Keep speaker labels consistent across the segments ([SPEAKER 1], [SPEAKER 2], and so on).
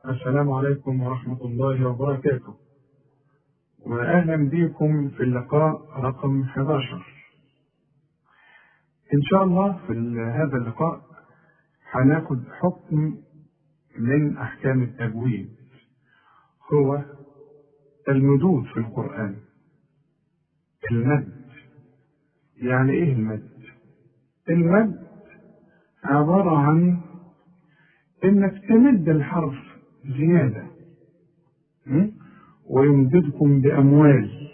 [SPEAKER 1] السلام عليكم ورحمة الله وبركاته وأهلا بكم في اللقاء رقم 11 إن شاء الله في هذا اللقاء هناخد حكم من أحكام التجويد هو المدود في القرآن المد يعني إيه المد؟ المد عبارة عن إنك تمد الحرف زيادة ويمددكم بأموال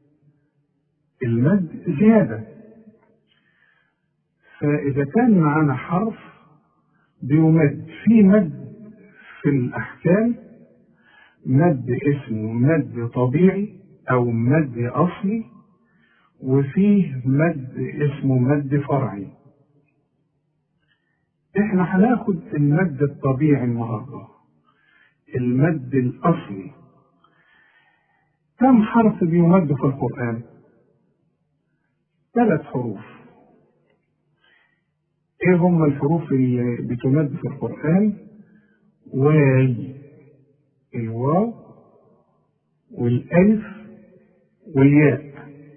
[SPEAKER 1] المد زيادة فإذا كان معنا حرف بيمد في مد في الأحكام مد اسمه مد طبيعي أو مد أصلي وفيه مد اسمه مد فرعي احنا هناخد المد الطبيعي النهارده المد الاصلي كم حرف بيمد في القران ثلاث حروف ايه هم الحروف اللي بتمد في القران واي الواو والالف والياء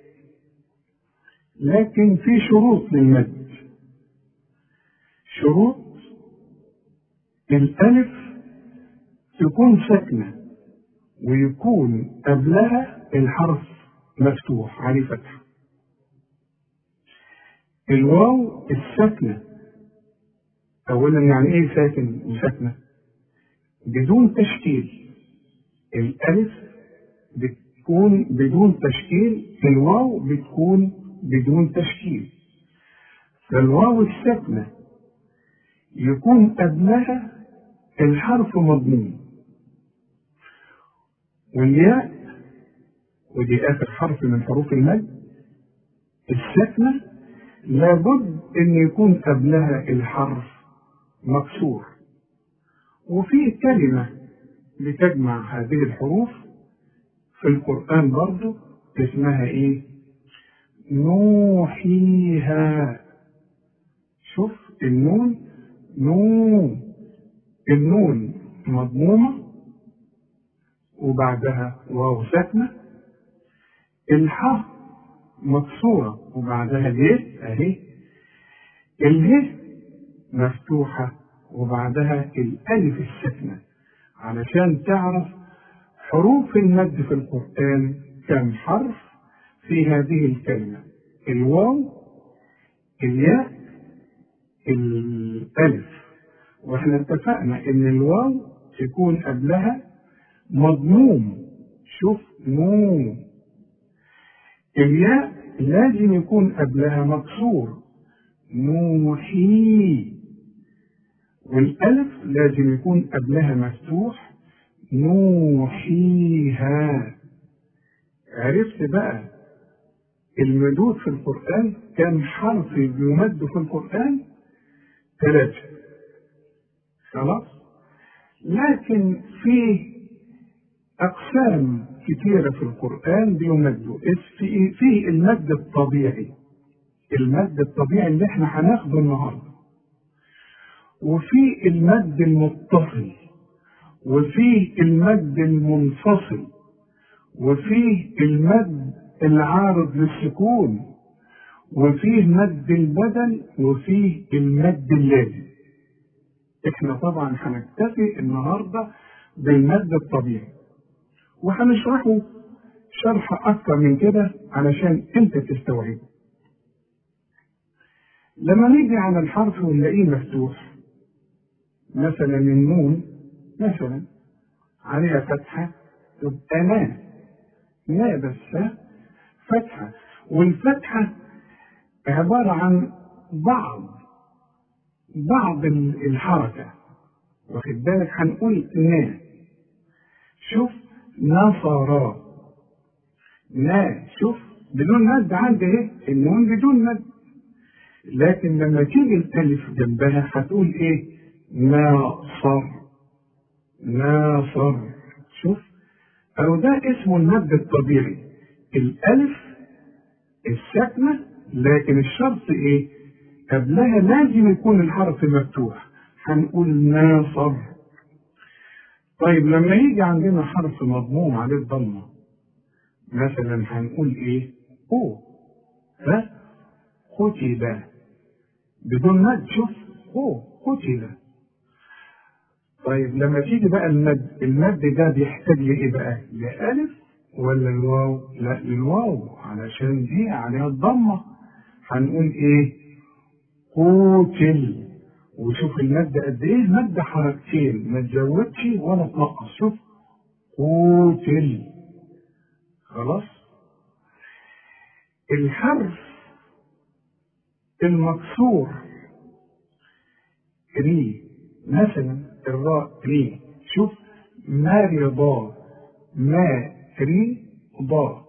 [SPEAKER 1] لكن في شروط للمد شروط الألف تكون ساكنة ويكون قبلها الحرف مفتوح عليه فتحة الواو الساكنة أولا يعني إيه ساكن وساكنة؟ بدون تشكيل الألف بتكون بدون تشكيل الواو بتكون بدون تشكيل فالواو الساكنه يكون قبلها الحرف مضمون والياء ودي آخر حرف من حروف المد الساكنة لابد أن يكون قبلها الحرف مكسور وفي كلمة بتجمع هذه الحروف في القرآن برضو اسمها إيه؟ نوحيها شوف النون نون النون مضمومة وبعدها واو ساكنة الحاء مكسورة وبعدها اليه اهي اله مفتوحة وبعدها الألف الساكنة علشان تعرف حروف المد في القرآن كم حرف في هذه الكلمة الواو الياء الألف واحنا اتفقنا ان الواو تكون قبلها مضموم شوف نون الياء لازم يكون قبلها مكسور نوحي والألف لازم يكون قبلها مفتوح نوحيها عرفت بقى المدود في القرآن كم حرف بيمد في القرآن ثلاثة خلاص لكن في أقسام كثيرة في القرآن بيمدوا في في المد الطبيعي المد الطبيعي اللي احنا هناخده النهارده وفي المد المتصل وفي المد المنفصل وفي المد العارض للسكون وفيه مد البدل وفيه المد اللازم احنا طبعا هنكتفي النهارده بالمد الطبيعي وهنشرحه شرح اكتر من كده علشان انت تستوعبه لما نيجي على الحرف ونلاقيه مفتوح مثلا النون مثلا عليها فتحة تبقى ما ما بس فتحة والفتحة عبارة عن بعض بعض الحركة واخد بالك هنقول نا شوف نصرا نا شوف بدون مد عندي ايه النون بدون مد لكن لما تيجي الالف جنبها هتقول ايه ناصر ناصر شوف او ده اسمه المد الطبيعي الالف الساكنه لكن الشرط ايه قبلها لازم يكون الحرف مفتوح هنقول ناصر طيب لما يجي عندنا حرف مضموم عليه الضمة مثلا هنقول ايه؟ او ها؟ قتل بدون مد شوف او قتل طيب لما تيجي بقى المد المد ده بيحتاج لايه بقى؟ لألف ولا الواو؟ لا للواو علشان دي عليها الضمة هنقول ايه؟ قوتل وشوف المد قد ايه المد حركتين ما تزودش ولا تنقص شوف قوتل خلاص الحرف المكسور ري مثلا الراء ري شوف مرضى ما ري ضا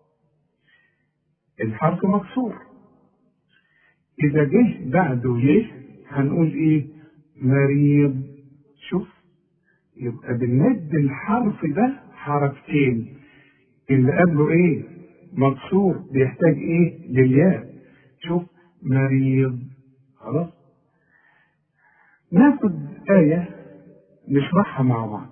[SPEAKER 1] الحرف مكسور إذا جه بعده يه هنقول إيه؟ مريض شوف يبقى بنمد الحرف ده حركتين اللي قبله إيه؟ مكسور بيحتاج إيه؟ للياء شوف مريض خلاص ناخد آية نشرحها مع بعض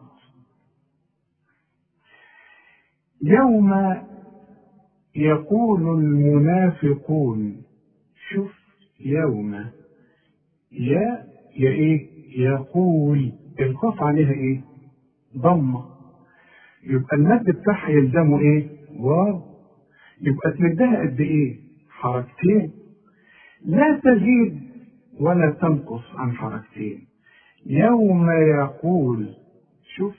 [SPEAKER 1] يوم يقول المنافقون شوف يوم يا يا ايه يقول القاف عليها ايه ضمه يبقى المد بتاعها يلزمه ايه واو يبقى تمدها قد ايه حركتين لا تزيد ولا تنقص عن حركتين يوم يقول شوف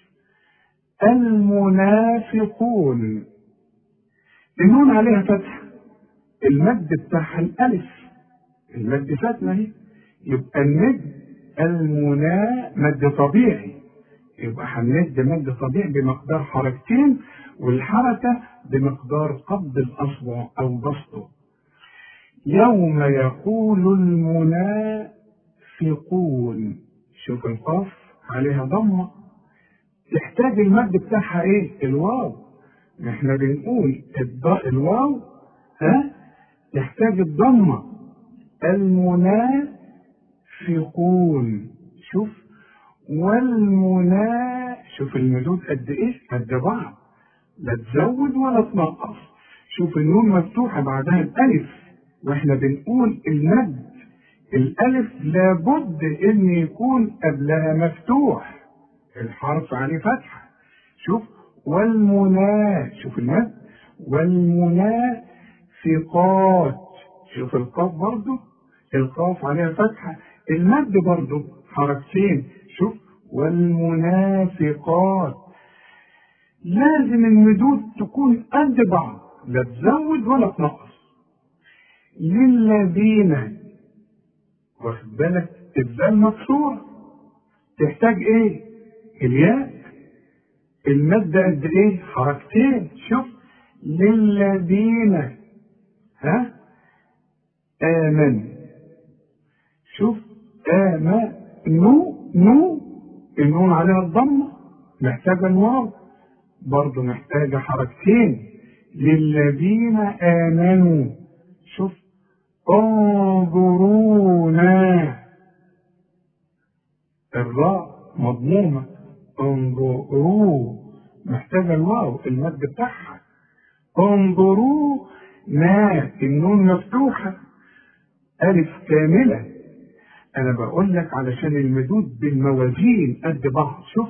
[SPEAKER 1] المنافقون النون عليها فتح المد بتاعها الالف المد ساكنه اهي يبقى المد المنا مد طبيعي يبقى هنمد مد طبيعي بمقدار حركتين والحركه بمقدار قبض الاصبع او بسطه يوم يقول المنافقون شوف القاف عليها ضمه تحتاج المد بتاعها ايه الواو احنا بنقول الواو ها تحتاج الضمه المنافقون شوف والمنا شوف المدود قد ايه قد بعض لا تزود ولا تنقص شوف النون مفتوحه بعدها الالف واحنا بنقول المد الالف لابد ان يكون قبلها مفتوح الحرف عليه فتحه شوف والمنا شوف المد والمنافقات شوف القاف برضه القاف عليها فتحة المد برضه حركتين شوف والمنافقات لازم المدود تكون قد بعض لا تزود ولا تنقص للذين واخد بالك الذال مكسورة تحتاج ايه؟ الياء المد قد ايه؟ حركتين شوف للذين ها آمن شوف آمن نو نو النون عليها الضمة محتاجة الواو برضه محتاجة حركتين للذين آمنوا شوف انظرونا الراء مضمومة انظروا محتاجة الواو المد بتاعها انظروا ما النون مفتوحة ألف كاملة أنا بقول لك علشان المدود بالموازين قد بعض شوف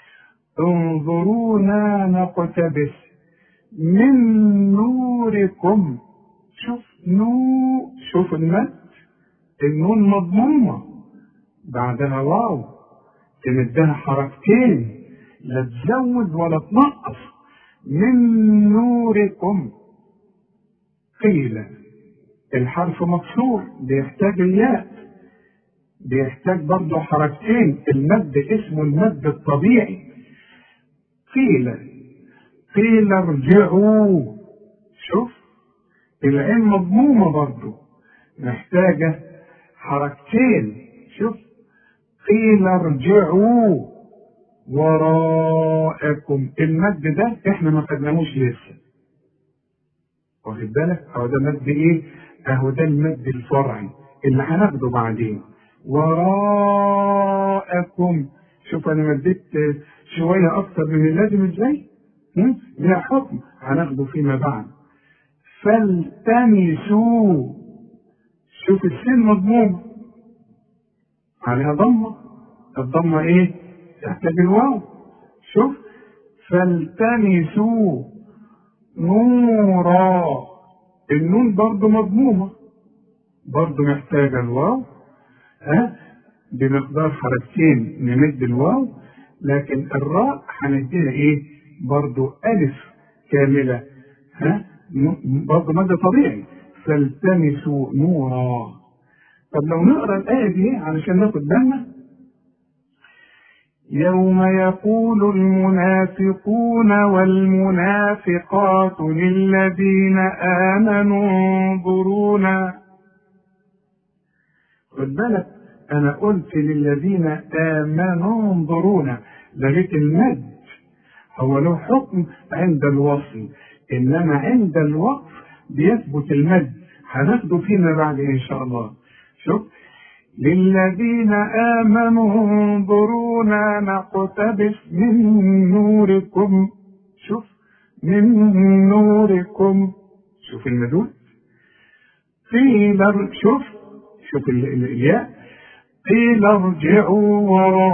[SPEAKER 1] انظرونا نقتبس من نوركم شوف نو شوف المد النون مضمومة بعدها واو تمدها حركتين لا تزود ولا تنقص من نوركم قيل الحرف مكسور بيحتاج الياء بيحتاج برضه حركتين المد اسمه المد الطبيعي قيل قيل ارجعوا شوف العين مضمومة برضه محتاجة حركتين شوف قيل ارجعوا وراءكم المد ده احنا ما خدناهوش لسه واخد بالك اهو ده مد ايه اهو ده المد الفرعي اللي هناخده بعدين وراءكم شوف انا مديت شويه اكتر من اللازم ازاي هم؟ لها حكم هناخده فيما بعد فالتمسوا شوف السين مضمومه عليها ضمه الضمه ايه تحتاج الواو شوف فالتمسوا نورا النون برضه مضمومه برضه محتاجه الواو ها بمقدار حركتين نمد الواو لكن الراء هنديها ايه برضو الف كامله ها برضو مادة طبيعي فالتمسوا نورا طب لو نقرا الايه دي علشان ناخد بالنا يوم يقول المنافقون والمنافقات للذين امنوا انظرونا خد بالك انا قلت للذين امنوا انظرونا لغيت المد هو له حكم عند الوصل انما عند الوقف بيثبت المد هناخده فيما بعد ان شاء الله شوف للذين امنوا انظرونا نقتبس من نوركم شوف من نوركم شوف المدود قيل شوف شوف الياء قيل ارجعوا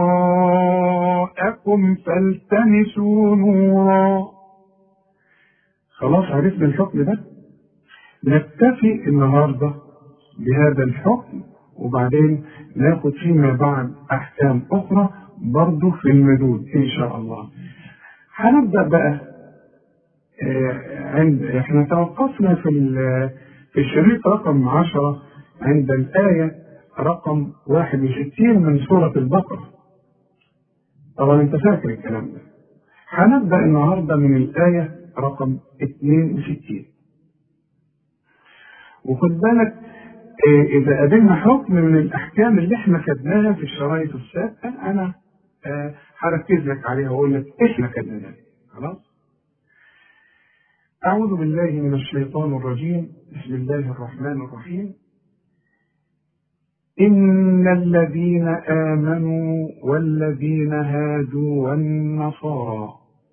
[SPEAKER 1] وراءكم فالتمسوا نورا خلاص عرفنا الحكم ده نكتفي النهارده بهذا الحكم وبعدين ناخد فيما بعد احكام اخرى برضه في المدود ان شاء الله هنبدا بقى عند احنا توقفنا في في الشريط رقم عشرة عند الآية رقم 61 من سورة البقرة. طبعا أنت فاكر الكلام ده. هنبدأ النهاردة من الآية رقم 62. وخد بالك إذا قابلنا حكم من الأحكام اللي إحنا خدناها في الشرايط السابقة أنا هركز لك عليها وأقول لك إحنا خدناها خلاص؟ أعوذ بالله من الشيطان الرجيم بسم الله الرحمن الرحيم إن الذين آمنوا والذين هادوا والنصارى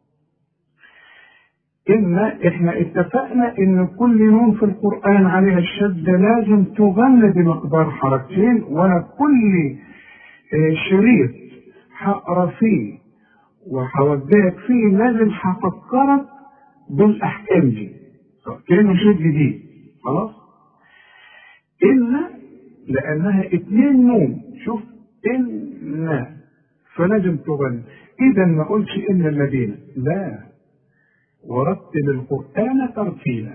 [SPEAKER 1] إن إحنا اتفقنا إن كل نون في القرآن عليها الشدة لازم تغن بمقدار حركتين وأنا كل شريط هقرا فيه وهوجهك فيه لازم هفكرك بالأحكام دي كأنه شيء جديد خلاص إلا لأنها اتنين نون شوف إن فلازم تغني إذا ما قلتش إن الذين لا ورتل القرآن ترتيلا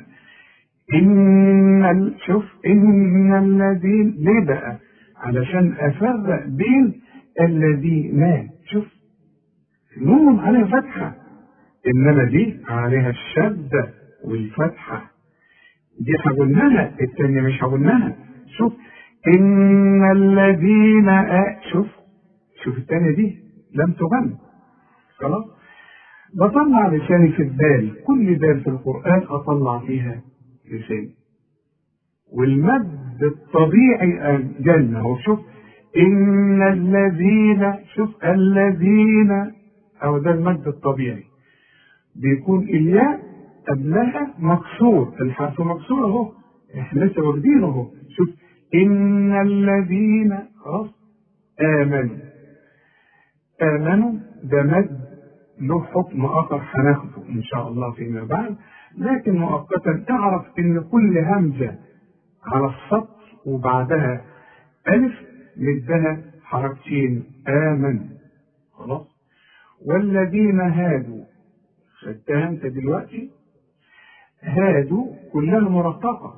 [SPEAKER 1] إن شوف إن الذين ليه بقى؟ علشان أفرق بين الذين شوف نون عليها فتحة إنما دي عليها الشدة والفتحة دي هقولناها التانية مش هقولناها شوف إن الذين أ... شوف شوف التانية دي لم تغن خلاص بطلع لساني في الدال كل دال في القرآن أطلع فيها لساني والمد الطبيعي الجنة وشوف إن الذين شوف الذين أو ده المد الطبيعي بيكون الياء قبلها مكسور الحرف مكسور اهو احنا لسه واخدينه اهو شوف ان الذين خلاص امنوا امنوا ده مد له حكم اخر هناخده ان شاء الله فيما بعد لكن مؤقتا اعرف ان كل همزه على السطر وبعدها الف مدها حركتين امن خلاص والذين هادوا خدتها انت دلوقتي هادوا كلها مرققة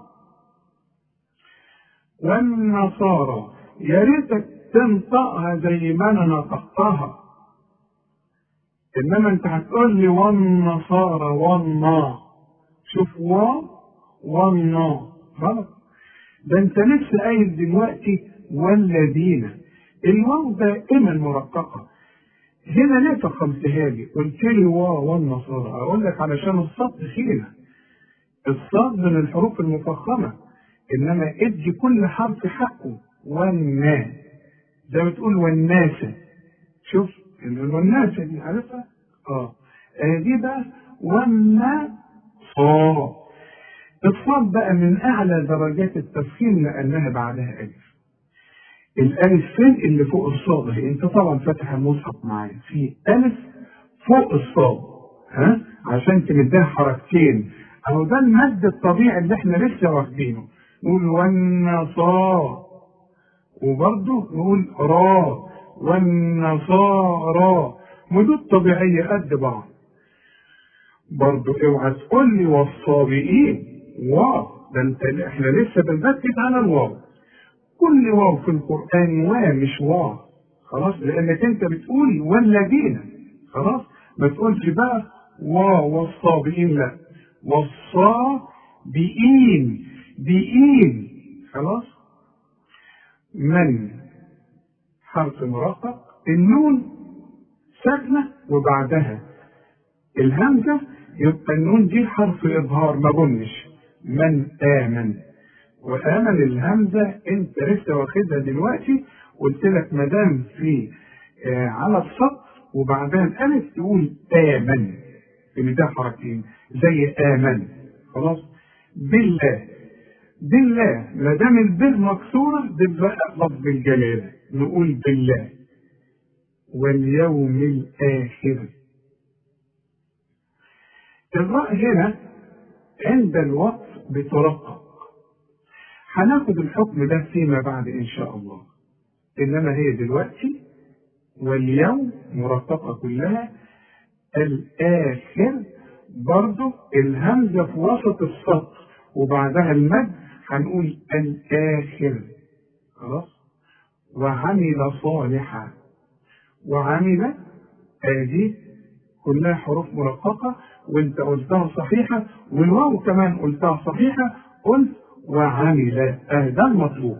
[SPEAKER 1] والنصارى يا ريتك تنطقها زي ما انا نطقتها انما انت هتقول لي والنصارى والنا شوف و والنا غلط ده انت لسه قايل دلوقتي والذين الواو دائما مرققه هنا ليه فخمتها لي؟ قلت لي واو والنصارى اقول لك علشان الصوت خيره الصاد من الحروف المفخمة إنما ادي كل حرف حقه والنا زي ما تقول والناس شوف الوناسه دي عارفها؟ اه آه، دي بقى وما صا الصاد بقى من اعلى درجات التفخيم لانها بعدها الف الالف فين اللي فوق الصاد اهي انت طبعا فاتح المصحف معايا في الف فوق الصاد ها عشان تمدها حركتين اهو ده المد الطبيعي اللي احنا لسه واخدينه نقول والنصارى وبرضه نقول را والنصارى مدود طبيعية قد بعض برضه اوعى تقول لي والصابئين واو ده انت احنا لسه بنركز على الواو كل واو في القرآن وا مش واو خلاص لأنك أنت بتقول والذين خلاص ما تقولش بقى واو والصابئين لا والصابئين بئين خلاص من حرف مرقق النون ساكنة وبعدها الهمزة يبقى النون دي حرف إظهار ما بنش من آمن وآمن الهمزة أنت لسه واخدها دلوقتي قلت لك ما دام في آه على السطر وبعدها الألف تقول آمن اللي ده حركتين زي آمن خلاص بالله بالله ما دام البه مكسورة بتبقى لفظ الجلالة نقول بالله واليوم الآخر الراء هنا عند الوقف بترقق هناخد الحكم ده فيما بعد إن شاء الله إنما هي دلوقتي واليوم مرققة كلها الآخر برضه الهمزة في وسط السطر وبعدها المد هنقول الآخر خلاص وعمل صالحا وعمل ادي كلها حروف مرققة وانت قلتها صحيحة والواو كمان قلتها صحيحة قلت وعمل اه ده المطلوب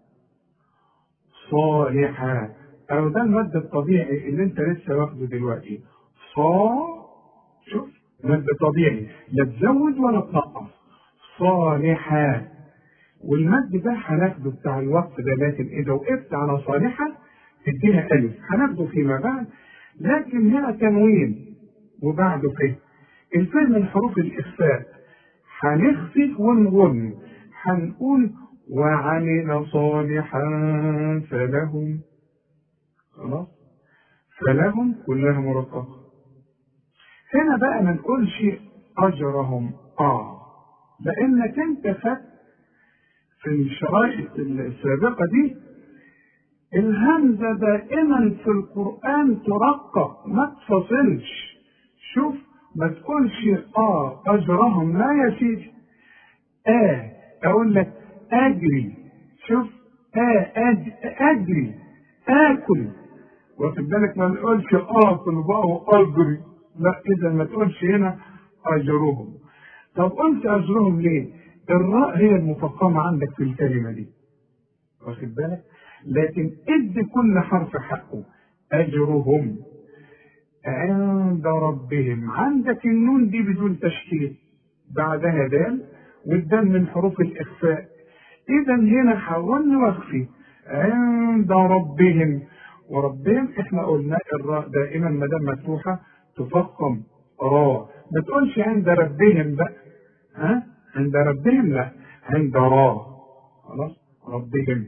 [SPEAKER 1] صالحا او ده المد الطبيعي اللي انت لسه واخده دلوقتي صا شوف مد طبيعي لا تزود ولا تنقص صالحا والمد ده هناخده بتاع الوقف ده لكن اذا وقفت على صالحة تديها الف هناخده فيما بعد لكن هنا تنوين وبعده فيه الفهم من حروف الاخفاء هنخفي ونغن هنقول وعمل صالحا فلهم خلاص فلهم كلها مرققة هنا بقى ما نقولش أجرهم آه لأنك أنت فات في الشرائط السابقة دي الهمزة دائما في القرآن ترقق ما تفصلش شوف ما تقولش اه اجرهم لا يا سيدي اه اقول لك اجري شوف اه أج... اجري اكل واخد بالك ما نقولش اكل بقى واجري لا اذا ما تقولش هنا اجرهم طب قلت اجرهم ليه؟ الراء هي المفخمه عندك في الكلمه دي واخد بالك؟ لكن ادي كل حرف حقه اجرهم عند ربهم عندك النون دي بدون تشكيل بعدها دال والدال من حروف الاخفاء اذا هنا حاولنا واخفي عند ربهم وربهم احنا قلنا الراء دائما ما دام مفتوحه تفخم راء ما تقولش عند ربهم بقى ها عند ربهم لا عند راء خلاص ربهم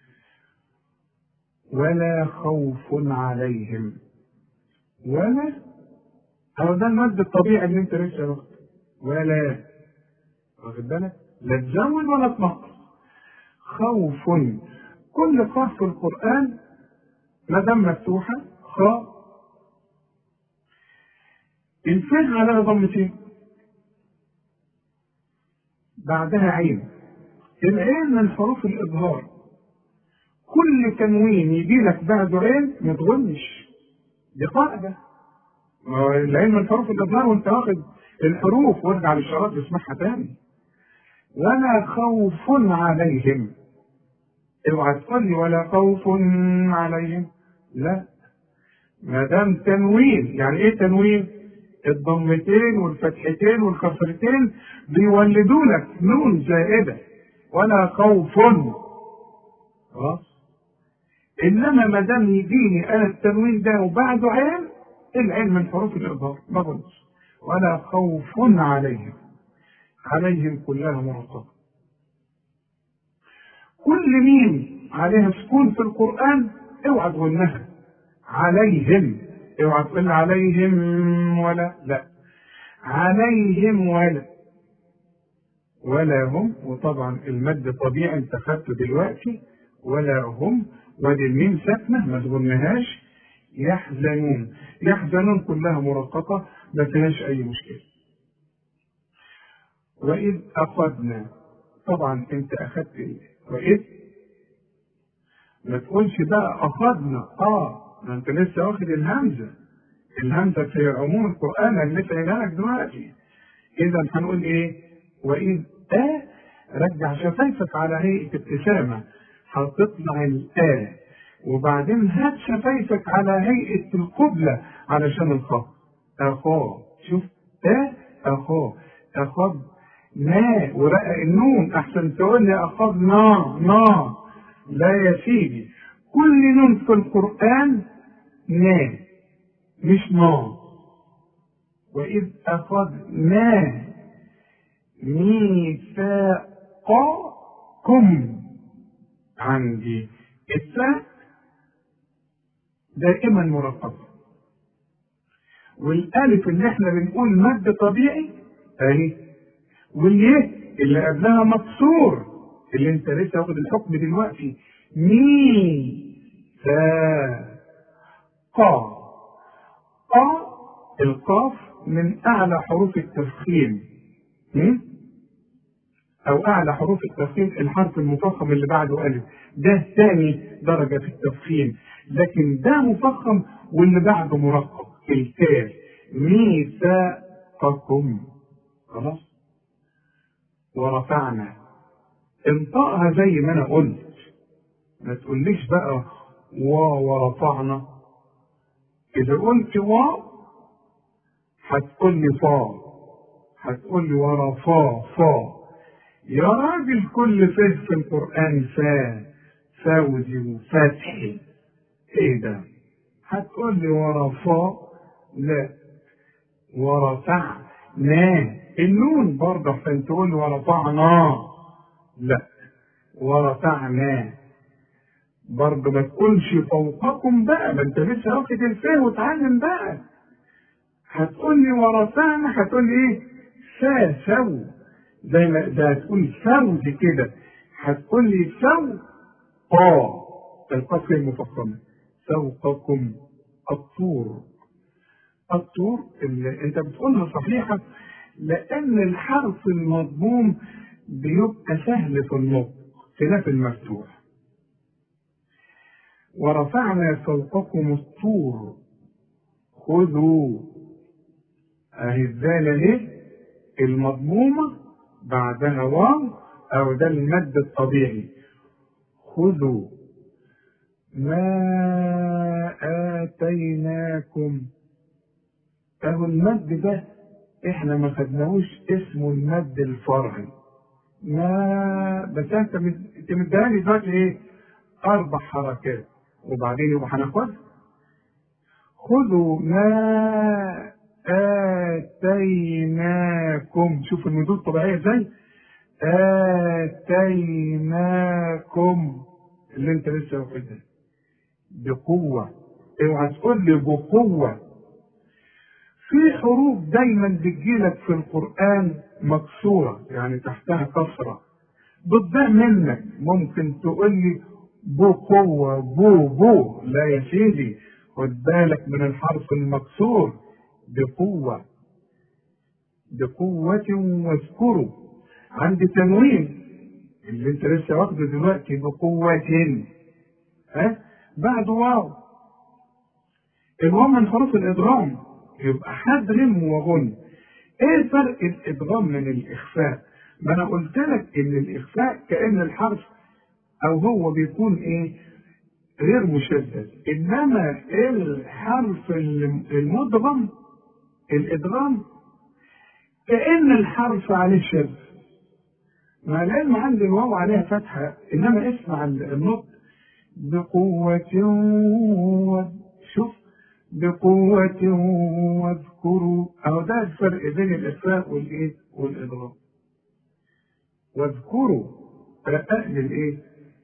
[SPEAKER 1] ولا خوف عليهم ولا هو ده المد الطبيعي اللي انت لسه واخده ولا واخد بالك لا تزود ولا تنقص خوف كل قاف في القرآن ما دام مفتوحة خاء الفه على ضمتين بعدها عين العين من حروف الإظهار كل تنوين يجي لك بعده عين ما تغنش دي قاعدة العين من حروف الإظهار وأنت واخد الحروف وارجع للشرائط تسمعها تاني ولا خوف عليهم اوعى تقول لي ولا خوف عليهم لا ما دام تنوين يعني ايه تنوين الضمتين والفتحتين والكسرتين بيولدوا لك نون زائده ولا خوف خلاص انما ما دام يجيني انا التنوين ده وبعده عين العين من حروف الاظهار ما غلطش ولا خوف عليهم عليهم كلها مرتبطه كل مين عليها سكون في القران اوعى تغنها عليهم اوعى تقول عليهم ولا لا عليهم ولا ولا هم وطبعا المد طبيعي انت خدته دلوقتي ولا هم وادي الميم ساكنه ما تغنهاش يحزنون يحزنون كلها مرققه ما فيهاش اي مشكله واذ اخذنا طبعا انت اخذت ايه واذ ما تقولش بقى اخذنا اه ما انت لسه واخد الهمزه الهمزه في عموم القران اللي لسه قايلها لك دلوقتي اذا هنقول ايه واذ آه رجع شفايفك على هيئه ابتسامه هتطلع الآ وبعدين هات شفايفك على هيئة القبلة علشان الخاء أخاه شوف آ أخاه أخذ نا ورقق النون أحسن تقول لي أخذنا نا لا يا سيدي كل نون في القرآن نا مش نا وإذ أخذنا ميثاقكم عندي التاء دائما مرقبة والالف اللي احنا بنقول مد طبيعي اهي والياء اللي قبلها مكسور اللي انت لسه واخد الحكم دلوقتي مي تا قا قا القاف من اعلى حروف التفخيم او اعلى حروف التفخيم الحرف المفخم اللي بعده الف ده ثاني درجه في التفخيم لكن ده مفخم واللي بعده مرقق التاء ميثاقكم خلاص ورفعنا انطقها زي ما انا قلت ما تقوليش بقى وا ورفعنا اذا قلت وا هتقول لي فا هتقول لي ورفا فا يا راجل كل فه في القرآن فا فوزي وفتحي ايه ده هتقول لي ورفا لا ورفعنا النون برضه عشان تقول ورفعنا لا ورفعنا برضه ما تقولش فوقكم بقى ما انت لسه واخد الفه وتعلم بقى هتقول لي ورفعنا هتقول لي ايه فا سو زي ما ده هتقول فوز كده هتقول لي سو اه القاف المفخمه فوقكم الطور الطور اللي انت بتقولها صحيحه لان الحرف المضموم بيبقى سهل في النطق خلاف المفتوح ورفعنا فوقكم الطور خذوا اهي الذال اهي المضمومه بعدها واو او ده المد الطبيعي خذوا ما آتيناكم اهو المد ده احنا ما خدناهوش اسمه المد الفرعي ما بس انت انت مديهالي دلوقتي ايه اربع حركات وبعدين يبقى هناخدها خذوا ما آتيناكم شوف المدود الطبيعية ازاي آتيناكم اللي انت لسه واخدها بقوة اوعى تقول لي بقوة في حروف دايما بتجيلك في القرآن مكسورة يعني تحتها كسرة بتضيع منك ممكن تقول لي بقوة بو بو لا يا سيدي خد بالك من الحرف المكسور بقوة بقوة واذكروا عندي تنوين اللي انت لسه واخده دلوقتي بقوة ها بعد واو الواو من حروف الادغام يبقى حدغم وغن ايه فرق الادغام من الاخفاء ما انا قلت لك ان الاخفاء كان الحرف او هو بيكون ايه غير مشدد انما الحرف المدغم الادغام كان الحرف عليه شد مع العلم عند الواو عليها فتحه انما اسمع النطق بقوة و... شوف بقوة واذكروا أو ده الفرق بين الإخفاء والإيه؟ والإضغام واذكروا رقق للإيه؟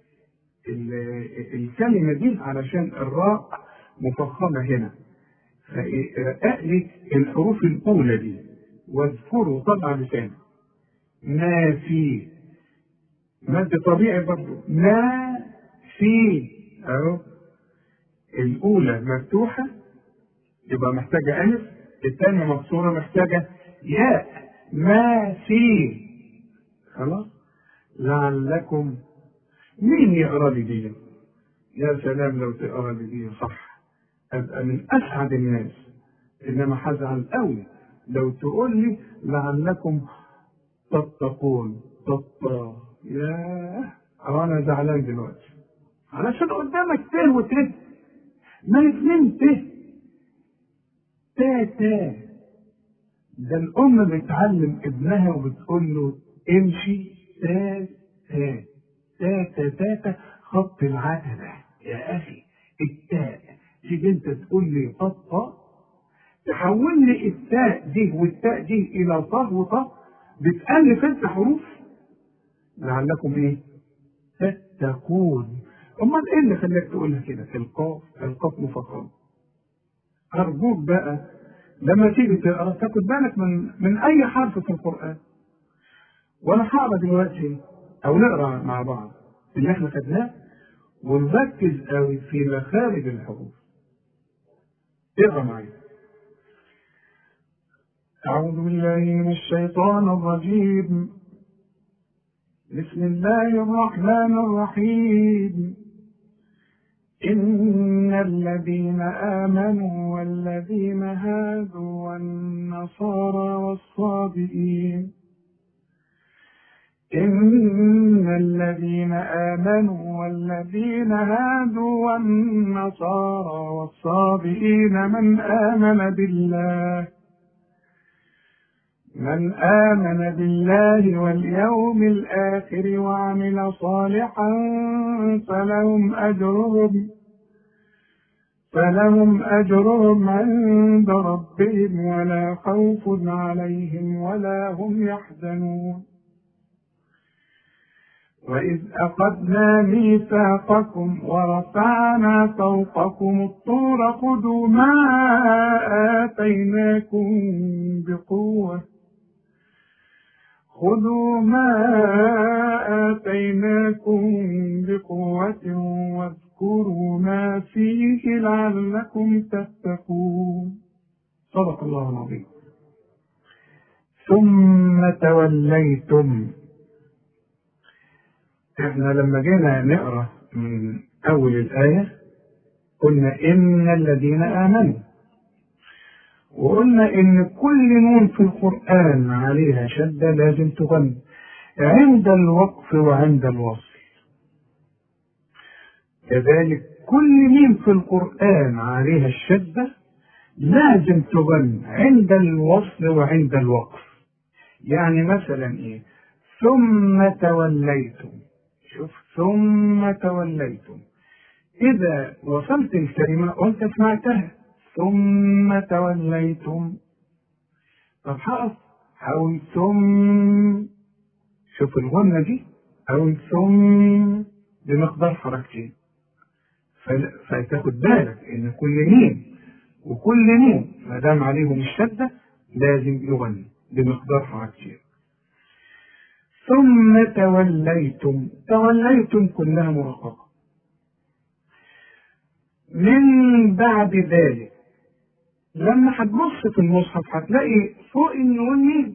[SPEAKER 1] الكلمة دي علشان الراء مفخمة هنا فرقق لي الحروف الأولى دي واذكروا طبعا لسانه ما في مد طبيعي برضه ما في اهو الاولى مفتوحه يبقى محتاجه الف الثانيه مكسوره محتاجه ياء ما في خلاص لعلكم مين يقرا لي دي يا سلام لو تقرا لي دي صح ابقى من اسعد الناس انما هزعل قوي لو تقول لي لعلكم تتقون تتقى ياه انا زعلان دلوقتي علشان قدامك ت وت ما الاثنين ت تا تا ده الام بتعلم ابنها وبتقول له امشي تا تا تا تا تا, تا خط العتبة يا اخي التاء تيجي انت تقول لي طه تحول لي التاء دي والتاء دي الى طه وطه بتألف انت حروف لعلكم ايه تتقون امال ايه اللي خلاك تقولها كده في القاف القاف مفخم ارجوك بقى لما تيجي تقرا تاخد بالك من من اي حرف في القران وانا هقرا دلوقتي او نقرا مع بعض اللي احنا خدناه ونركز قوي في مخارج الحروف اقرا معايا أعوذ بالله من الشيطان الرجيم بسم الله الرحمن الرحيم إن الذين آمنوا والذين هادوا والنصارى والصابئين إن الذين آمنوا والذين هادوا والنصارى والصابئين من آمن بالله من آمن بالله واليوم الآخر وعمل صالحا فلهم أجرهم فلهم أجرهم عند ربهم ولا خوف عليهم ولا هم يحزنون وإذ أخذنا ميثاقكم ورفعنا فوقكم الطور خذوا ما آتيناكم بقوة خذوا ما آتيناكم بقوة واذكروا ما فيه لعلكم تتقون صدق الله العظيم ثم توليتم احنا لما جينا نقرا من اول الايه قلنا ان الذين امنوا وقلنا ان كل نون في القران عليها شده لازم تغنى عند الوقف وعند الوصل كذلك كل ميم في القران عليها الشده لازم تغنى عند الوصل وعند الوقف يعني مثلا ايه ثم توليتم شوف ثم توليتم إذا وصلت الكلمة وأنت سمعتها ثم توليتم طب هقف حاول ثم شوف الغنة دي حاول ثم بمقدار حركتين فتاخد بالك إن كل ميم وكل ميم ما دام عليهم الشدة لازم يغني بمقدار حركتين ثم توليتم توليتم كلها مرققة من بعد ذلك لما هتبص في المصحف هتلاقي فوق النون ميم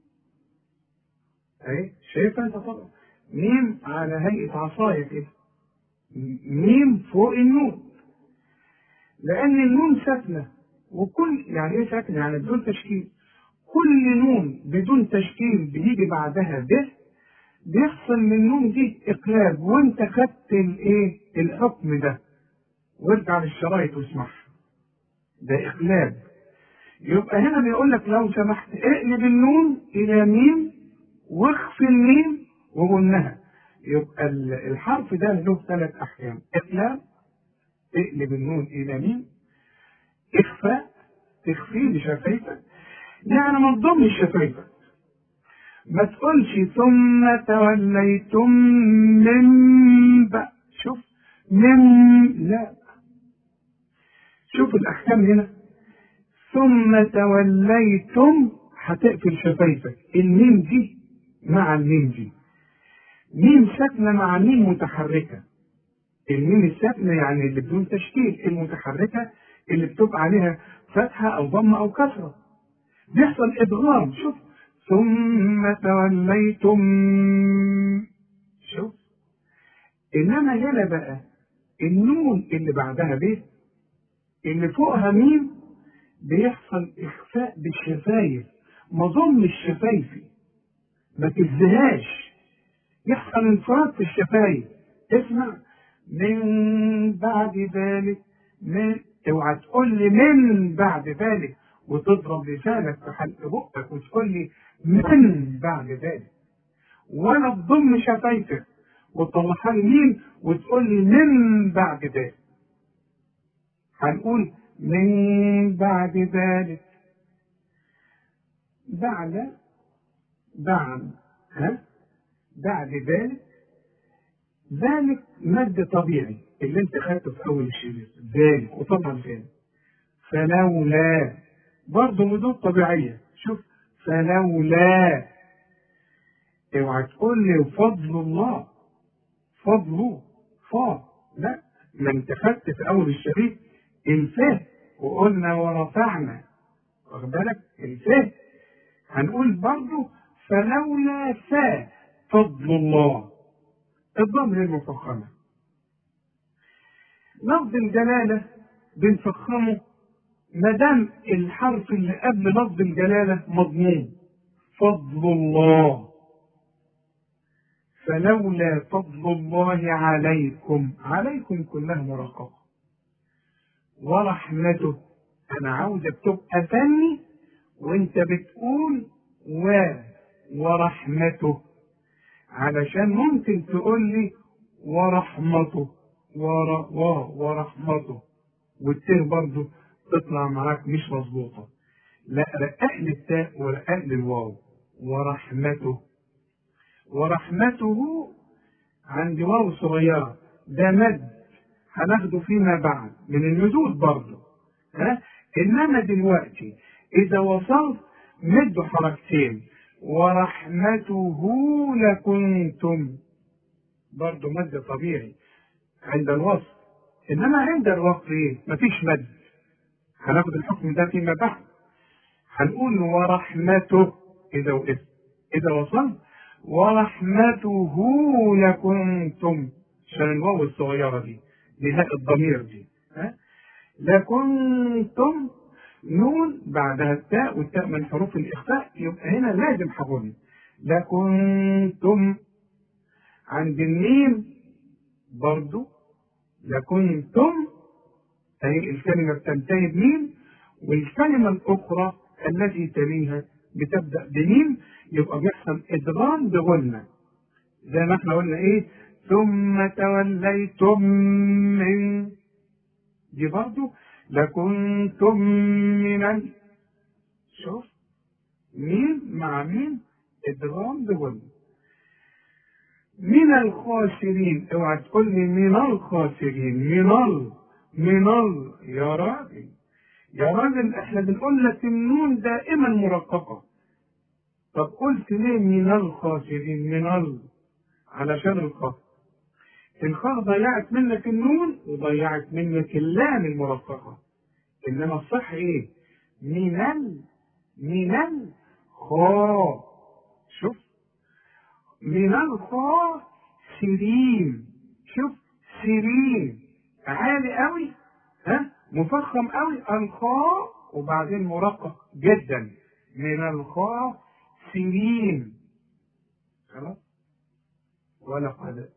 [SPEAKER 1] اهي شايفها انت طبعا ميم على هيئة عصاية كده ميم فوق النون لأن النون ساكنة وكل يعني ايه ساكنة؟ يعني بدون تشكيل كل نون بدون تشكيل بيجي بعدها ب بيحصل من النون دي اقلاب وانت خدت الايه الحكم ده وارجع للشرايط واسمعها ده اقلاب يبقى هنا بيقول لك لو سمحت اقلب النون الى ميم واخفي الميم وغنها يبقى الحرف ده له ثلاث احكام اقلاب تقلب النون الى ميم اخفاء تخفيه بشفايفك يعني ما تضمش شفايفك ما تقولش ثم توليتم من بقى شوف من لا شوف الاحكام هنا ثم توليتم هتقفل شفايفك الميم دي مع الميم دي ميم ساكنة مع ميم متحركة الميم الساكنة يعني اللي بدون تشكيل المتحركة اللي بتبقى عليها فتحة أو ضمة أو كسرة بيحصل إدغام شوف ثم توليتم شوف إنما هنا بقى النون اللي بعدها ب اللي فوقها ميم بيحصل إخفاء بالشفايف ما ضمش شفايفي ما تزهاش يحصل انفراد في الشفايف اسمع من بعد ذلك من اوعى تقول لي من بعد ذلك وتضرب لسانك في حلق بقك وتقول لي من بعد ذلك ولا تضم شفايفك وتطلعها لي مين وتقول لي من بعد ذلك هنقول من بعد ذلك بعد بعد ها بعد ذلك ذلك مد طبيعي اللي انت خدته في اول الشريط ذلك وطبعا ذلك فلولا برضه مدود طبيعيه شوف فلولا اوعى تقول لي فضل الله فضله فا لا ما انت خدت في اول الشريط الفه وقلنا ورفعنا واخد بالك الفه هنقول برضه فلولا فا فضل الله الضم المفخمه لفظ الجلاله بنفخمه ما دام الحرف اللي قبل لفظ الجلاله مضمون فضل الله فلولا فضل الله عليكم عليكم كلها مرقبه ورحمته انا عاوزك تبقى فني وانت بتقول و ورحمته علشان ممكن تقول لي ورحمته ور و ورحمته والتاء برضه تطلع معاك مش مظبوطة لا رقق لي التاء ورقق لي الواو ورحمته ورحمته عندي واو صغيرة ده مد هناخده فيما بعد من النزول برضه ها انما دلوقتي اذا وصلت مد حركتين ورحمته لكنتم برضه مد طبيعي عند الوصف انما عند الوقف ايه مفيش مد هناخد الحكم ده فيما بعد هنقول ورحمته اذا وقفت اذا وصلت ورحمته لكنتم عشان الواو الصغيره دي نهاء الضمير دي ها لكنتم نون بعدها التاء والتاء من حروف الإخفاء يبقى هنا لازم هقول لكنتم عند الميم برضو لكنتم أي الكلمة بتنتهي بميم والكلمة الأخرى التي تليها بتبدأ بميم يبقى بيحصل إدغام بغنة زي ما احنا قلنا إيه ثم توليتم من دي برضو لكنتم من ال... شوف مين مع مين ادغام بغن من الخاسرين اوعى تقول لي من الخاسرين من ال من ال يا راجل يا راجل احنا بنقول لك النون دائما مرققه طب قلت ليه من الخاسرين من ال علشان الخاء الخاء ضيعت منك النون وضيعت منك اللام المرققة إنما الصح إيه؟ من ال من الخاء شوف من الخاء سيرين شوف سيرين عالي قوي ها مفخم قوي الخاء وبعدين مرقق جدا من الخاء سيرين خلاص ولقد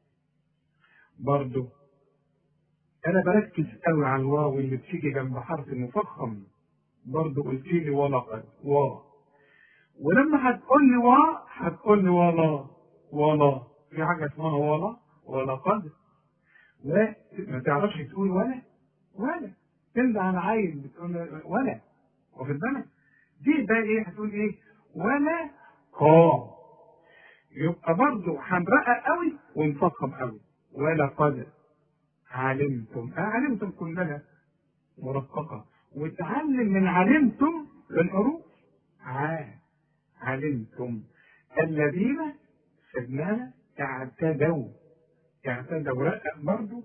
[SPEAKER 1] برضو انا بركز قوي على الواو اللي بتيجي جنب حرف مفخم برضو قلت لي ولقد وا ولما هتقول لي وا هتقول لي ولا ولا في حاجه اسمها ولا ولا قد لا ما تعرفش تقول ولا ولا تنده على عيل بتقول ولا واخد بالك دي بقى ايه هتقول ايه ولا قا يبقى برضه هنرقق قوي ونفخم قوي ولا قد علمتم آه علمتم كلها مرققة وتعلم من علمتم الحروف ع علمتم الذين سجنانا اعتدوا اعتدوا رقق برضه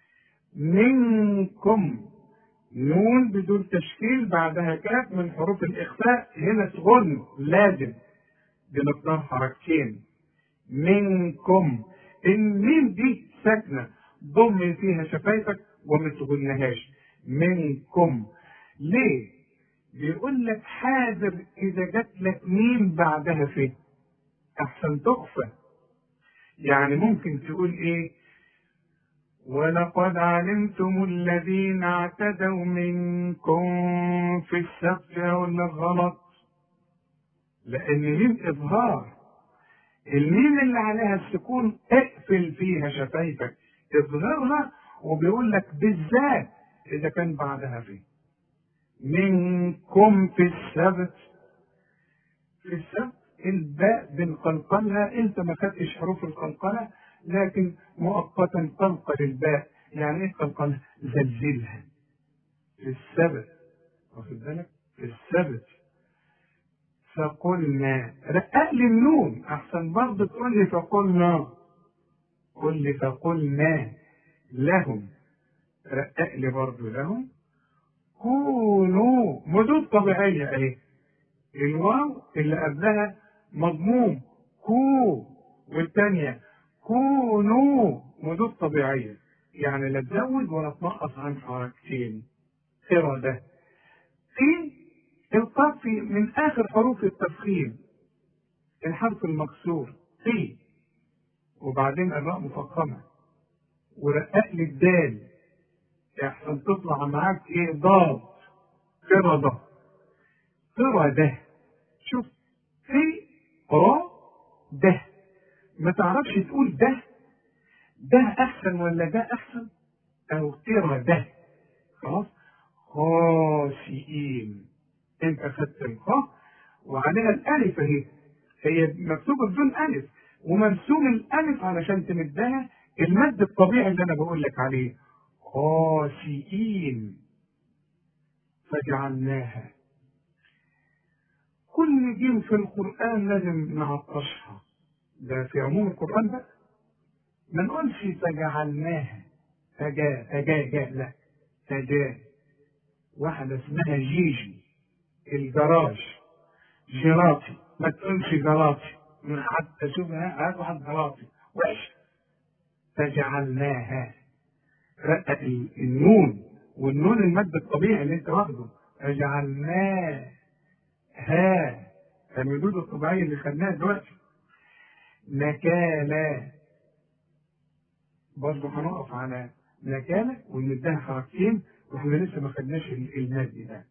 [SPEAKER 1] منكم نون بدون تشكيل بعدها كاف من حروف الإخفاء هنا تغن لازم بمقدار حركتين منكم الميم دي ساكنة ضم فيها شفايفك وما تغنهاش منكم ليه؟ بيقول لك حاذر إذا جات لك ميم بعدها فيه أحسن تخفى يعني ممكن تقول إيه؟ ولقد علمتم الذين اعتدوا منكم في السبت ولا غلط لأن ميم إظهار الميم اللي عليها السكون اقفل فيها شفايفك اظهرها وبيقول لك بالذات إذا كان بعدها فيه منكم في السبت في السبت الباء بنقلقلها انت ما خدتش حروف القلقله لكن مؤقتا قلقل الباء يعني ايه قلقلها؟ زلزلها في السبت واخد بالك؟ في السبت فقلنا رقق لي النون احسن برضه تقول لي فقلنا قل لي فقلنا لهم رقق لي برضه لهم كونوا مدود طبيعيه اهي الواو اللي قبلها مضموم كو والثانيه كونوا مدود طبيعيه يعني لا تزود ولا تنقص عن حركتين قردة في القاف في من اخر حروف التفخيم الحرف المكسور في وبعدين الراء مفخمه ورقق لي الدال يحسن تطلع معاك ايه ضاد قردة قردة شوف في را ده ما تعرفش تقول ده ده احسن ولا ده احسن او قردة خلاص خاشئين انت خدت الخاء وعليها الالف اهي هي مكتوبه بدون الف ومرسوم الالف علشان تمدها المد الطبيعي اللي انا بقول لك عليه خاشئين فجعلناها كل جيم في القرآن لازم نعطشها ده في عموم القرآن بقى ما نقولش فجعلناها فجاء فجاء جاء لا فجاء واحدة اسمها جيجي الجراج جراطي ما تقولش جراطي من حتى شوفها هات واحد جراطي وحش فجعلناها رقق النون والنون المد الطبيعي اللي انت واخده فجعلناها المدود الطبيعيه اللي خدناها دلوقتي نكالا برضه هنقف على نكالا ونديها حركتين واحنا لسه ما خدناش المد ده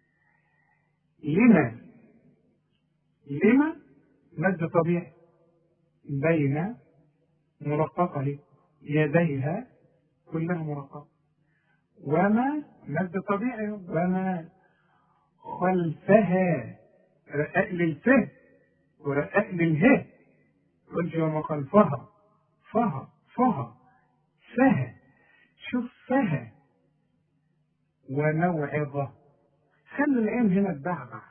[SPEAKER 1] لما لما مد طبيعي بين مرققة ليه يديها كلها مرققة وما مد طبيعي وما خلفها رقق لي الفه ورقق لي اله قلت وما خلفها فها فها فها شوف فها وموعظة خلي العين هنا تبعبع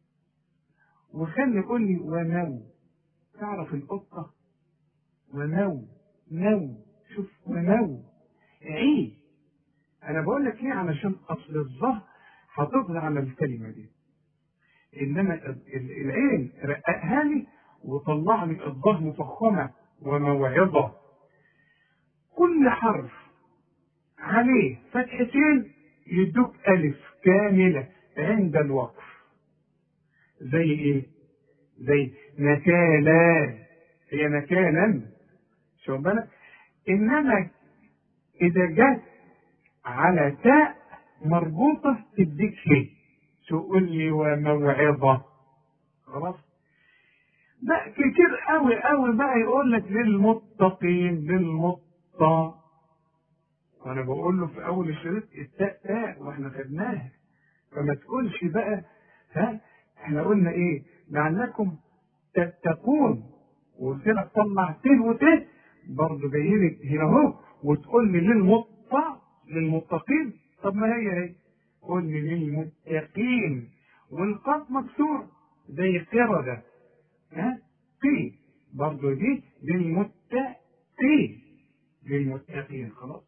[SPEAKER 1] وخلي قول لي ونو تعرف القطة ونو نو شوف ونو عيد انا بقول لك ليه علشان اصل الظهر هتطغى على الكلمه دي انما العين رققها لي وطلع لي الظهر مفخمه وموعظه كل حرف عليه فتحتين يدوك الف كامله عند الوقف زي ايه زي نكالا هي نكالا شوف بالك انما اذا جت على تاء مربوطة تديك ليه تقول لي وموعظة خلاص لا كتير قوي قوي بقى يقول لك للمتقين للمتقى وانا بقول له في اول الشريط التاء تاء واحنا خدناها فما تقولش بقى ها احنا قلنا ايه لعلكم تتقون وقلت لك طلع ت وت برضه جاي لك هنا اهو وتقول لي للمتقى للمتقين طب ما هي هي قول لي للمتقين والقاف مكسور زي قردة ها قي برضه دي للمتقين للمتقين خلاص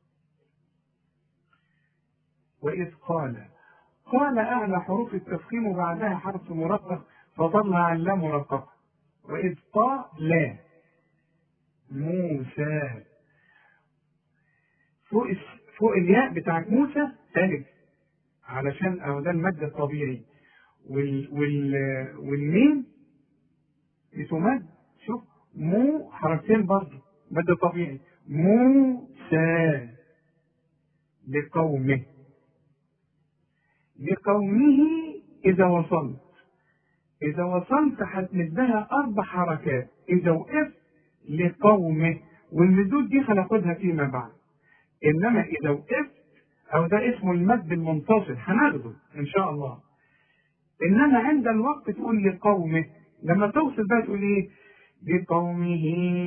[SPEAKER 1] وإذ قال قال أعلى حروف التفخيم وبعدها حرف مرقق فظل عن لا مرقق وإذ قال موسى فوق فوق الياء بتاعت موسى ثالث علشان أو ده المد الطبيعي وال وال والميم بتمد شوف مو حركتين برضه مد طبيعي موسى لقومه لقومه إذا وصلت إذا وصلت هتمدها أربع حركات إذا وقفت لقومه والمدود دي هناخدها فيما بعد إنما إذا وقفت أو ده اسمه المد المنفصل هناخده إن شاء الله إنما عند الوقت تقول لقومه لما توصل بقى تقول إيه لقومه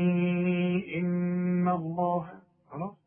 [SPEAKER 1] إن الله خلاص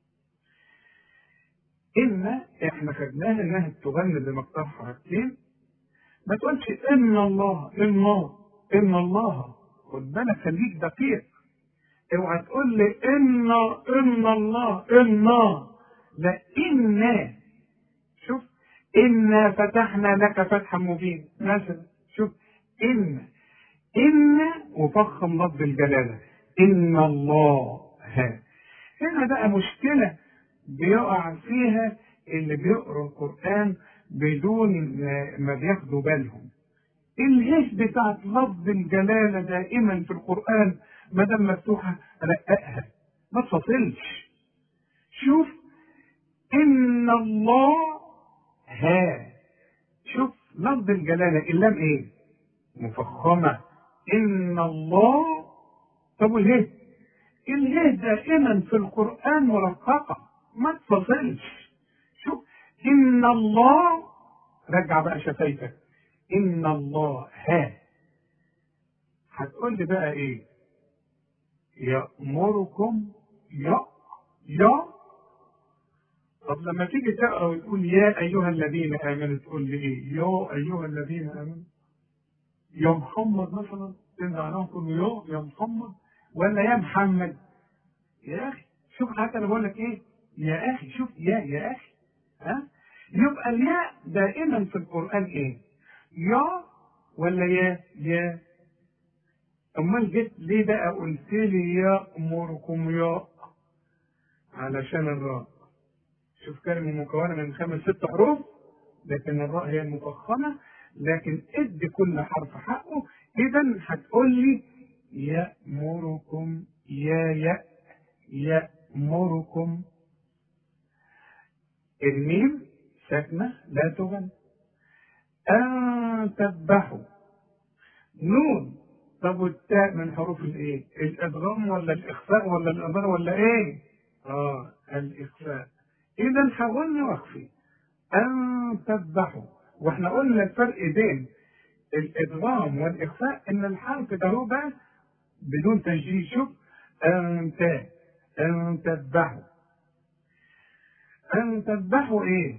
[SPEAKER 1] إن إحنا خدناها إنها تغني بمقدار حركتين ما تقولش إن الله إن الله إن الله خد بالك خليك دقيق اوعى تقول لي إن إن الله إن لا إنا شوف إنا فتحنا لك فتحا مبينا مثلا شوف إن إن وفخم لفظ الجلالة إن الله ها هنا بقى مشكلة بيقع فيها اللي بيقروا القرآن بدون ما بياخدوا بالهم. الهيش بتاعت لفظ الجلالة دائما في القرآن ما دام مفتوحة رققها ما تفصلش. شوف إن الله ها شوف لفظ الجلالة اللام إيه؟ مفخمة إن الله طب والهي؟ الهي دائما في القرآن مرققة ما تفصلش شوف إن الله رجع بقى شفايفك إن الله ها هتقول لي بقى إيه يأمركم يا يا طب لما تيجي تقرا وتقول يا ايها الذين امنوا تقول لي ايه؟ يا ايها الذين امنوا يا محمد مثلا تنزع عنهم تقول يا يا محمد ولا يا محمد يا اخي شوف حتى انا بقول لك ايه؟ يا اخي شوف يا يا اخي ها؟ يبقى الياء دائما في القران ايه؟ يا ولا يا يا امال جيت ليه بقى قلت لي يامركم يا علشان الراء شوف كلمة مكونة من خمس ست حروف لكن الراء هي المفخمة لكن ادي كل حرف حقه إذا هتقول لي يأمركم يا يا يأمركم الميم ساكنة لا تغن أن تذبحوا نون طب والتاء من حروف الايه؟ الادغام ولا الاخفاء ولا الابار ولا ايه؟ اه الاخفاء اذا حولنا واخفي ان تذبحوا واحنا قلنا الفرق بين الادغام والاخفاء ان الحرف ده هو بقى بدون تشديد شوف انت ان تذبحوا ان تذبحوا ايه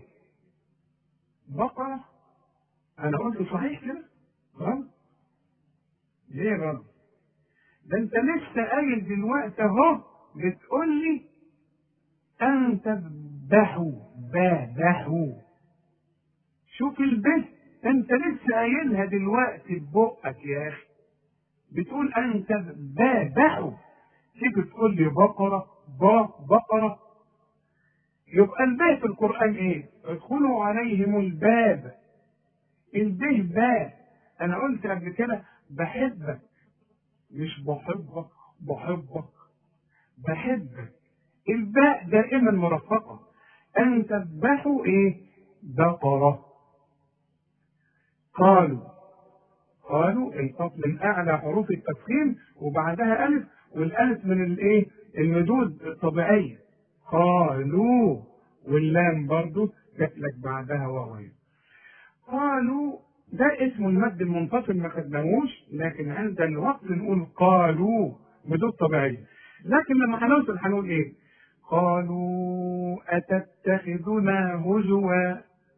[SPEAKER 1] بقرة انا قلت صحيح كده غلط ليه غلط ده انت لسه قايل دلوقتي اهو بتقول لي ان تذبحوا ذبحوا شوف البه انت لسه قايلها دلوقتي ببقك يا اخي بتقول ان تذبحوا تيجي تقول لي بقره با بقره يبقى الباء في القران ايه ادخلوا عليهم الباب البه باب انا قلت قبل كده بحبك مش بحبك بحبك بحبك الباء دائما مرفقة أن تذبحوا إيه؟ بقرة قالوا قالوا القاف من اعلى حروف التفخيم وبعدها الف والالف من الايه المدود الطبيعيه قالوا واللام برضو جات لك بعدها واو قالوا ده اسم المد المنفصل ما خدناهوش لكن عند الوقت نقول قالوا مدود طبيعيه لكن لما هنوصل هنقول ايه قالوا أتتخذنا هزوا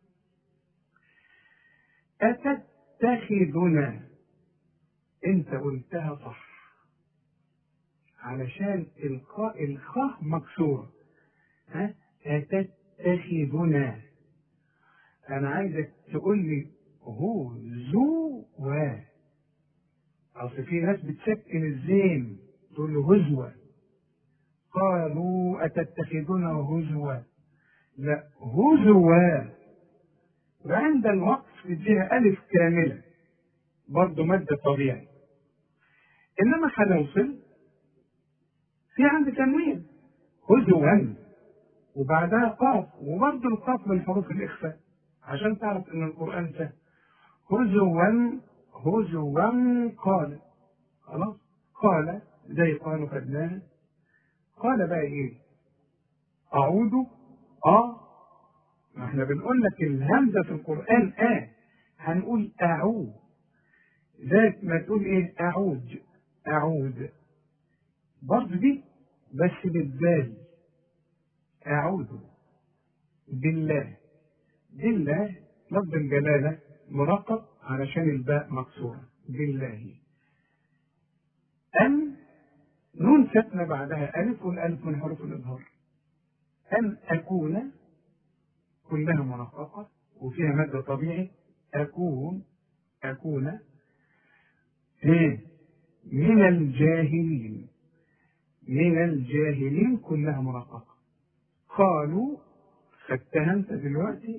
[SPEAKER 1] أتتخذنا أنت قلتها صح علشان القاء الخاء مكسورة ها أتتخذنا أنا عايزك تقول لي هزوا أصل في ناس بتسكن الزين تقول له هزوة قالوا أتتخذنا هزوا لا هزوا وعند الوقف تديها ألف كاملة برضه مد طبيعي إنما هنوصل في عند تنوين هزوا وبعدها قاف وبرضه القاف من حروف الإخفاء عشان تعرف إن القرآن سهل هزوا هزوا قال خلاص قال زي قالوا خدناها قال بقى ايه اعود اه ما احنا بنقول لك الهمزه في القران اه هنقول اعود زي ما تقول ايه اعود اعود برضه دي بس بالذال اعوذ بالله بالله لفظ الجلاله مرقب علشان الباء مكسوره بالله أن نون ساكنة بعدها ألف والألف من حروف الإظهار أن أكون كلها مرققة وفيها مادة طبيعي أكون أكون إيه من الجاهلين من الجاهلين كلها مرققة قالوا خدتها أنت دلوقتي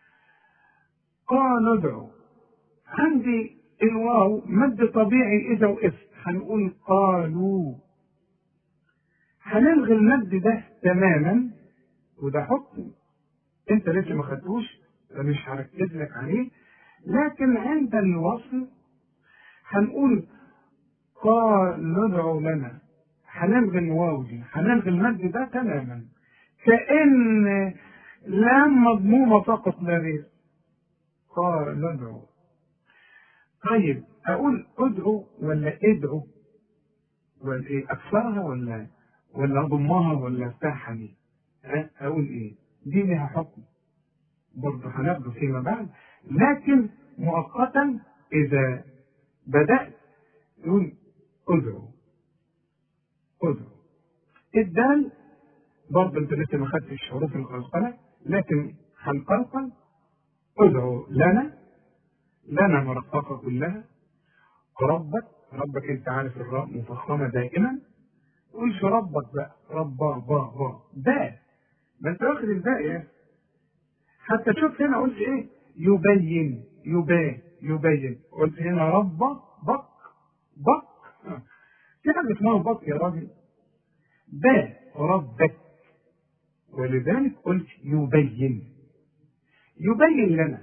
[SPEAKER 1] قالوا ادعوا عندي الواو مد طبيعي إذا وقفت هنقول قالوا هنلغي المد ده تماما وده حكم انت لسه ما خدتوش فمش هركز لك عليه لكن عند الوصل هنقول قال ندعو لنا هنلغي الواو دي هنلغي المد ده تماما كأن لام مضمومة فقط لا غير قال ندعو طيب اقول ادعو ولا ادعو ولا ايه اكثرها ولا ولا اضمها ولا افتحها دي أه؟ اقول ايه دي لها حكم برضه هناخده فيما بعد لكن مؤقتا اذا بدات نقول ادعو ادعو الدال برضه انت لسه ما خدتش حروف القلقله لكن هنقلقل ادعو لنا لنا مرققه كلها ربك ربك انت عارف الراء مفخمه دائما قولش ربك بقى ربا با با باء ما انت واخد الباء يا حتى شوف هنا قلت ايه يبين يبان يبين قلت هنا رب بق بق في حاجه اسمها بق يا راجل باء ربك ولذلك قلت يبين يبين لنا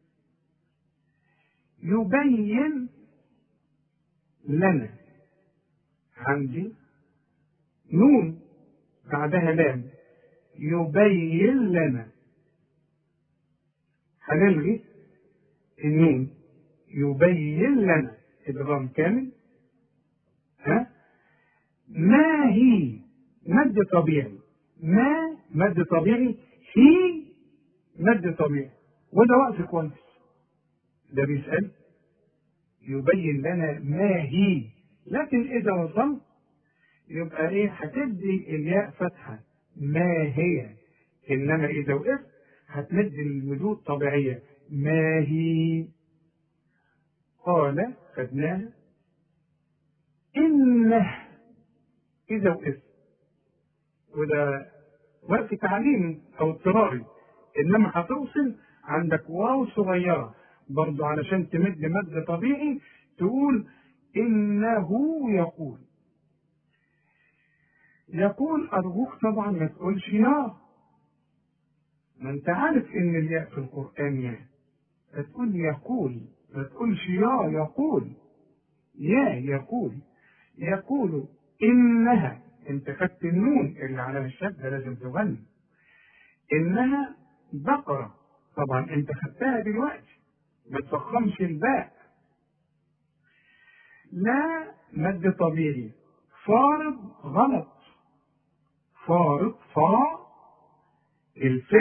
[SPEAKER 1] يبين لنا عندي نون بعدها لام يبين لنا هنلغي النون يبين لنا ادغام كامل ها ما هي مد طبيعي ما مد طبيعي هي مد طبيعي وده وقف كويس ده بيسأل يبين لنا ما هي لكن إذا وصلت يبقى إيه هتدي الياء فتحة ما هي إنما إذا وقفت هتمد المدود طبيعية ما هي قال خدناها إنه إذا وقفت وده وقت تعليمي أو اضطراري إنما هتوصل عندك واو صغيرة برضو علشان تمد مد طبيعي تقول إنه يقول يقول أرجوك طبعا ما تقولش يا ما أنت عارف إن الياء في القرآن ياء فتقول يقول ما تقولش يا يقول يا يقول يقول إنها أنت خدت النون اللي على الشدة لازم تغني إنها بقرة طبعا أنت خدتها دلوقتي ما تفخمش الباء لا مد طبيعي فارض غلط فارض فا الف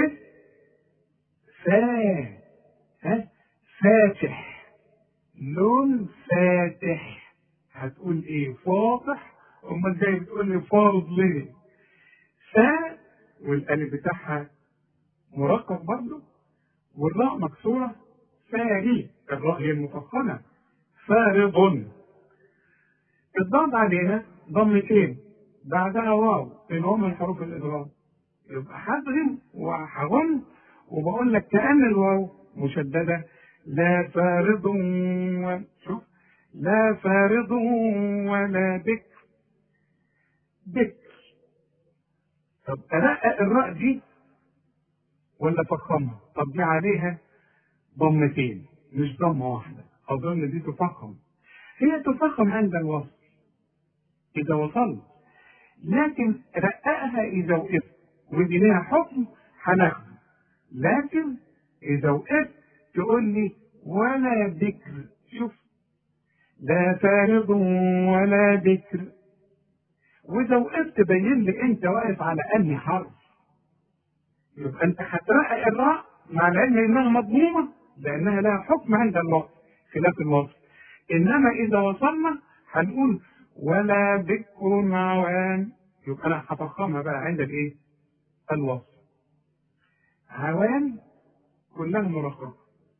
[SPEAKER 1] فا ها فاتح لون فاتح هتقول ايه فاطح امال ازاي بتقول لي فارض ليه فا والالف بتاعها مرقق برضه والراء مكسوره فاري الراء هي المفخمه فارض الضاد علينا ضمتين بعدها واو اللي هم من حروف الادغام يبقى هضرب وهغن وبقول لك كأن الواو مشددة لا فارض و... شوف لا فارض ولا بكر بكر طب أرقق الراء دي ولا فخمها طب دي عليها ضمتين مش ضمة واحدة أظن دي تفخم هي تفخم عند الوصل إذا وصلت لكن رققها إذا وقفت ودي لها حكم هناخده لكن إذا وقفت تقول لي ولا ذكر شوف لا فارض ولا ذكر وإذا وقفت بين لي أنت واقف على أنهي حرف يبقى أنت هترقق الراء مع العلم إنها مضمومة لأنها لها حكم عند الوصف خلاف الوصف إنما إذا وصلنا هنقول ولا بكر عوان يبقى أنا هفخمها بقى عند الإيه؟ الوصف عوان كلها مرققة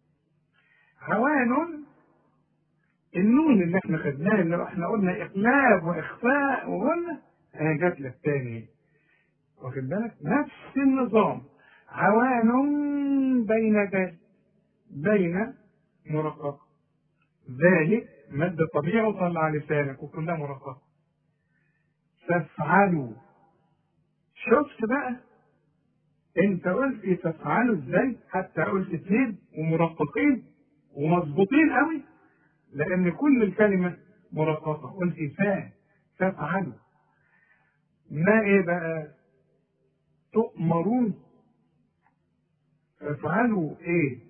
[SPEAKER 1] عوان النون اللي احنا خدناه اللي احنا قلنا اقلاب واخفاء وقلنا اهي جات لك تاني واخد بالك نفس النظام عوان بين ذلك بين مرققة ذلك مد طبيعي وطلع لسانك وكلها مرققة تفعلوا شفت بقى انت قلت تفعلوا ازاي حتى قلت اثنين ومرققين ومظبوطين قوي لان كل الكلمة مرققة قلت فا تفعلوا ما ايه بقى تؤمرون تفعلوا ايه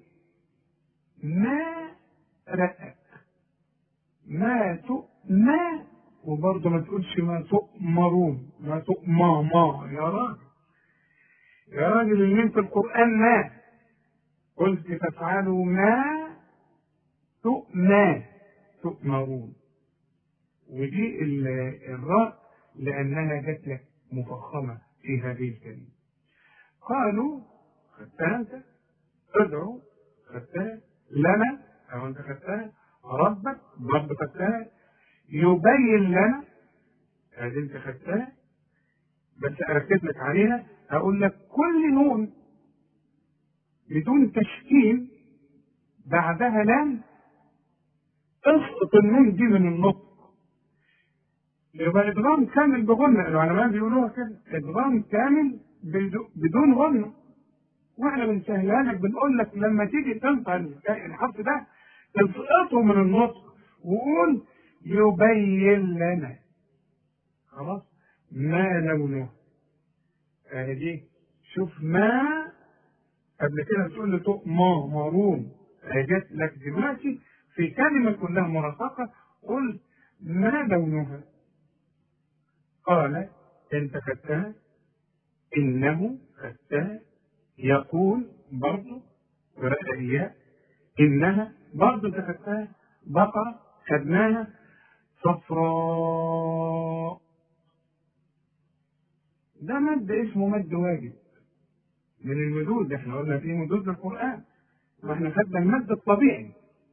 [SPEAKER 1] ما رقق ما تؤمى وبرضه ما تقولش ما تؤمرون ما تؤمى ما يا راجل يا راجل اللي في القرآن ما قلت تفعلوا ما تؤمى تؤمرون ودي الراء لأنها جت لك مفخمة في هذه الكلمة قالوا خدتها أنت ادعوا خدتها لنا أو أنت خدتها ربك برضه خدتها يبين لنا هذه أنت خدتها بس أركز لك عليها هقول لك كل نون بدون تشكيل بعدها لام اسقط النون دي من النطق يبقى ادغام كامل بغنى العلماء بيقولوها كده ادغام كامل بدون غنى واحنا بنسهلها لك بنقول لك لما تيجي تنطق الحرف ده تسقطه من النطق وقول يبين لنا خلاص ما لونه اهي دي شوف ما قبل كده تقول لي ما مارون اهي جت لك دلوقتي في كلمة كلها مرققة قل ما لونها قال انت خدتها انه خدتها يقول برضه قراءة إياه إنها برضه أنت خدتها بقرة خدناها صفراء ده مد اسمه مد واجب من المدود احنا قلنا في مدود القرآن واحنا خدنا المد الطبيعي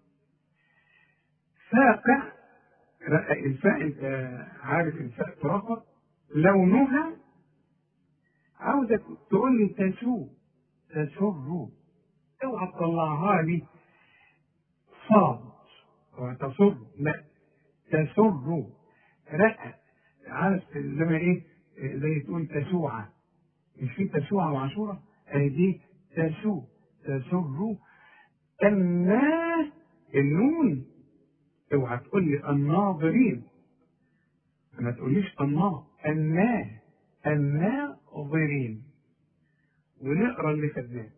[SPEAKER 1] فاقع الفاء انت عارف الفاء ترقق لونها عاوزك تقول لي تسوء تسر اوعى تطلعها لي صاد تصر لا تسر رقة عارف زي ما ايه زي تقول تسوعة مش في تسوعة وعاشورة اهي دي تسو تسر الناس النون اوعى تقول لي الناظرين ما تقوليش الله النا الناظرين ونقرا اللي خدناه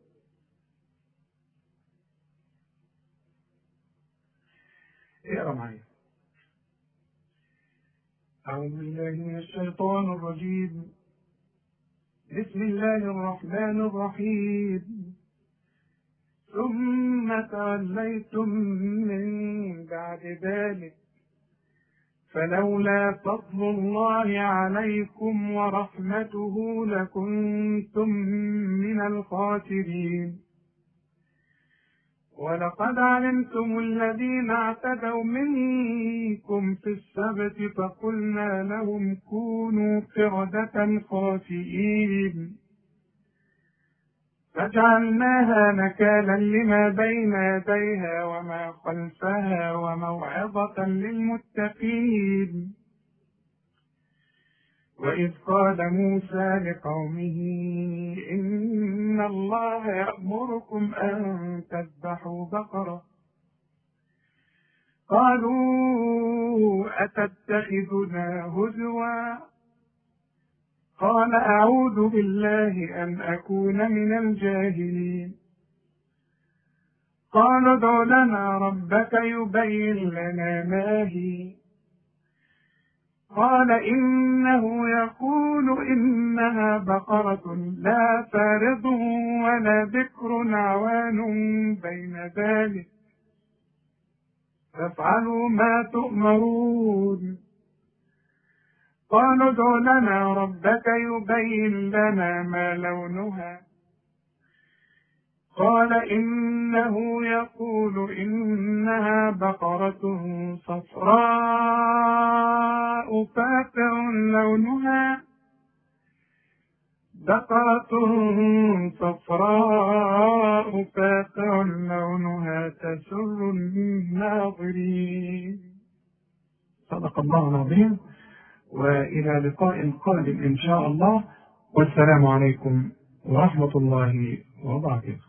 [SPEAKER 1] اقرا معايا أعوذ بالله من الشيطان الرجيم بسم الله الرحمن الرحيم ثم توليتم من بعد ذلك فلولا فضل الله عليكم ورحمته لكنتم من الخاسرين ولقد علمتم الذين اعتدوا منكم في السبت فقلنا لهم كونوا قردة خاسئين فجعلناها نكالا لما بين يديها وما خلفها وموعظة للمتقين وإذ قال موسى لقومه إن الله يأمركم أن تذبحوا بقرة قالوا أتتخذنا هزوا قال أعوذ بالله أن أكون من الجاهلين قال ادع لنا ربك يبين لنا ما هي قال إنه يقول إنها بقرة لا فارض ولا بكر عوان بين ذلك فافعلوا ما تؤمرون قالوا ادع لنا ربك يبين لنا ما لونها قال إنه يقول إنها بقرة صفراء فاقع لونها بقرة صفراء فاقع لونها تسر الناظرين صدق الله العظيم وإلى لقاء قادم إن شاء الله والسلام عليكم ورحمة الله وبركاته